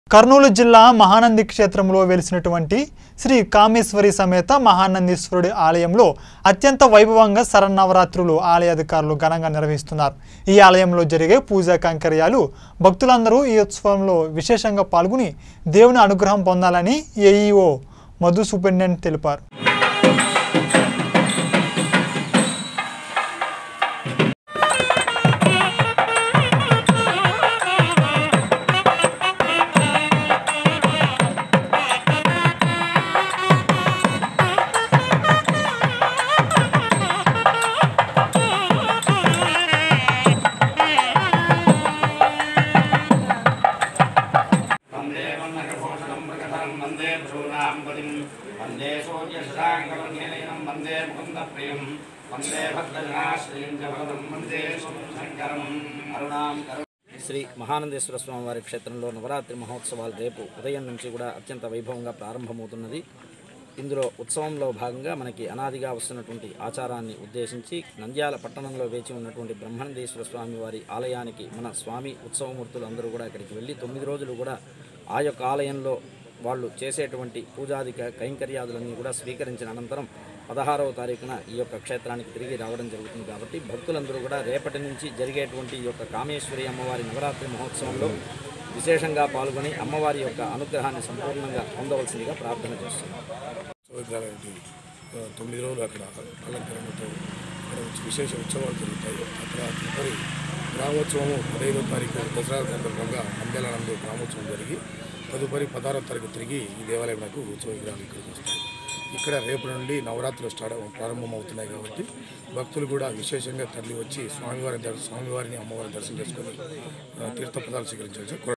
కర్నూలు జిల్లా మహానంది క్షేత్రంలో వెలిసినటువంటి శ్రీ కామేశ్వరి సమేత మహానందీశ్వరుడి ఆలయంలో అత్యంత వైభవంగా శరన్నవరాత్రులు ఆలయ అధికారులు ఘనంగా నిర్వహిస్తున్నారు ఈ ఆలయంలో జరిగే పూజా కైంకర్యాలు భక్తులందరూ ఈ ఉత్సవంలో విశేషంగా పాల్గొని దేవుని అనుగ్రహం పొందాలని ఏఈఓ మధు సూపరింటెండెంట్ తెలిపారు वन्दे वन्नकभूषणं मृगधरं वन्दे भ्रूणां पतिं वन्दे सूर्यशशाङ्कवर्णेन वन्दे मुकुन्दप्रियं वन्दे भद्रजनाश्रयं च वरदं वन्दे శంకరం అరుణాం కరు శ్రీ మహానందేశ్వర స్వామి వారి క్షేత్రంలో నవరాత్రి మహోత్సవాలు రేపు ఉదయం నుంచి కూడా అత్యంత వైభవంగా ప్రారంభమవుతున్నది ఇందులో ఉత్సవంలో భాగంగా మనకి అనాదిగా వస్తున్నటువంటి ఆచారాన్ని ఉద్దేశించి నంద్యాల పట్టణంలో వేచి ఉన్నటువంటి బ్రహ్మానందేశ్వర స్వామి వారి ఆలయానికి మన స్వామి ఉత్సవమూర్తులు అందరూ కూడా ఇక్కడికి వెళ్ళి తొమ్మిది రోజులు కూడా ఆ యొక్క ఆలయంలో వాళ్ళు చేసేటువంటి పూజాదిక కైంకర్యాదులన్నీ కూడా స్వీకరించిన అనంతరం పదహారవ తారీఖున ఈ యొక్క క్షేత్రానికి తిరిగి రావడం జరుగుతుంది కాబట్టి భక్తులందరూ కూడా రేపటి నుంచి జరిగేటువంటి ఈ యొక్క కామేశ్వరి అమ్మవారి నవరాత్రి మహోత్సవంలో విశేషంగా పాల్గొని అమ్మవారి యొక్క అనుగ్రహాన్ని సంపూర్ణంగా పొందవలసిందిగా ప్రార్థన చేస్తున్నారు విగ్రహాలకి తొమ్మిది రోజులు అక్కడ అలంకరణతో అక్కడ విశేష ఉత్సవాలు జరుగుతాయి అక్కడ తదుపరి గ్రామోత్సవము పదహైదో తారీఖు దసరా సందర్భంగా నంద్యాలందు గ్రామోత్సవం జరిగి తదుపరి పదహారో తారీఖు తిరిగి ఈ దేవాలయంకు ఉత్సవ విగ్రహాలు ఇక్కడికి వస్తాయి ఇక్కడ రేపు నుండి నవరాత్రులు స్టార్ట్ అవ- ప్రారంభమవుతున్నాయి కాబట్టి భక్తులు కూడా విశేషంగా తరలి వచ్చి స్వామివారి దర్శ స్వామివారిని అమ్మవారిని దర్శనం చేసుకొని ఆ, తీర్థపదాలు స్వీకరించాల్సి కోరు-